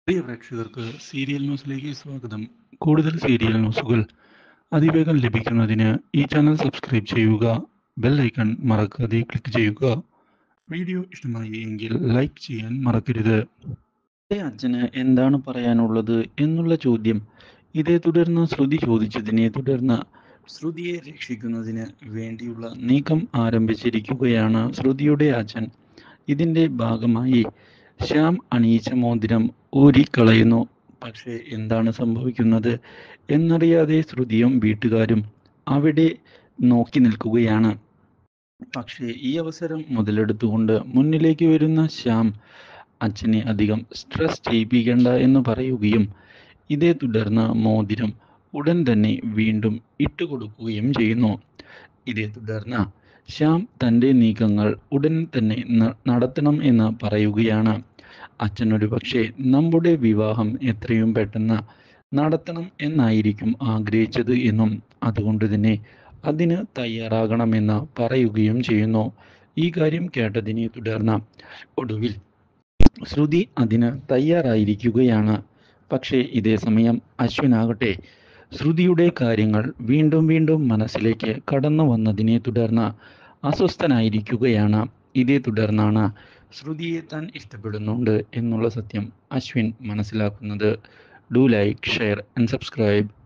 പ്രിയ പ്രേക്ഷകർക്ക് സീരിയൽ ന്യൂസിലേക്ക് സ്വാഗതം കൂടുതൽ സീരിയൽ ന്യൂസുകൾ അതിവേഗം ലഭിക്കുന്നതിന് ഈ ചാനൽ സബ്സ്ക്രൈബ് ചെയ്യുക ബെൽ ഐക്കൺ മറക്കാതെ ക്ലിക്ക് ചെയ്യുക വീഡിയോ ഇഷ്ടമായി എങ്കിൽ ലൈക്ക് ചെയ്യാൻ മറക്കരുത് എൻ്റെ അച്ഛന് എന്താണ് പറയാനുള്ളത് എന്നുള്ള ചോദ്യം ഇതേ തുടർന്ന് ശ്രുതി ചോദിച്ചതിനെ തുടർന്ന് ശ്രുതിയെ രക്ഷിക്കുന്നതിന് വേണ്ടിയുള്ള നീക്കം ആരംഭിച്ചിരിക്കുകയാണ് ശ്രുതിയുടെ അച്ഛൻ ഇതിൻ്റെ ഭാഗമായി ശ്യാം അണിയിച്ച മോതിരം ഊരിക്കളയുന്നു പക്ഷേ എന്താണ് സംഭവിക്കുന്നത് എന്നറിയാതെ ശ്രുതിയും വീട്ടുകാരും അവിടെ നോക്കി നിൽക്കുകയാണ് പക്ഷേ ഈ അവസരം മുതലെടുത്തുകൊണ്ട് മുന്നിലേക്ക് വരുന്ന ശ്യാം അച്ഛനെ അധികം സ്ട്രെസ് ചെയ്യിപ്പിക്കേണ്ട എന്ന് പറയുകയും ഇതേ തുടർന്ന് മോതിരം ഉടൻ തന്നെ വീണ്ടും ഇട്ടുകൊടുക്കുകയും ചെയ്യുന്നു ഇതേ തുടർന്ന് ശ്യാം തൻ്റെ നീക്കങ്ങൾ ഉടൻ തന്നെ ന- നടത്തണം എന്ന് പറയുകയാണ് അച്ഛൻ ഒരു പക്ഷേ നമ്മുടെ വിവാഹം എത്രയും പെട്ടെന്ന് നടത്തണം എന്നായിരിക്കും ആഗ്രഹിച്ചത് എന്നും അതുകൊണ്ട് തന്നെ അതിന് തയ്യാറാകണമെന്ന് പറയുകയും ചെയ്യുന്നു ഈ കാര്യം കേട്ടതിനെ തുടർന്ന് ഒടുവിൽ ശ്രുതി അതിന് തയ്യാറായിരിക്കുകയാണ് പക്ഷേ ഇതേ സമയം അശ്വിനാകട്ടെ ശ്രുതിയുടെ കാര്യങ്ങൾ വീണ്ടും വീണ്ടും മനസ്സിലേക്ക് കടന്നു വന്നതിനെ തുടർന്ന് അസ്വസ്ഥനായിരിക്കുകയാണ് ഇതേ തുടർന്നാണ് ശ്രുതിയെ താൻ ഇഷ്ടപ്പെടുന്നുണ്ട് എന്നുള്ള സത്യം അശ്വിൻ മനസ്സിലാക്കുന്നത് do like share and subscribe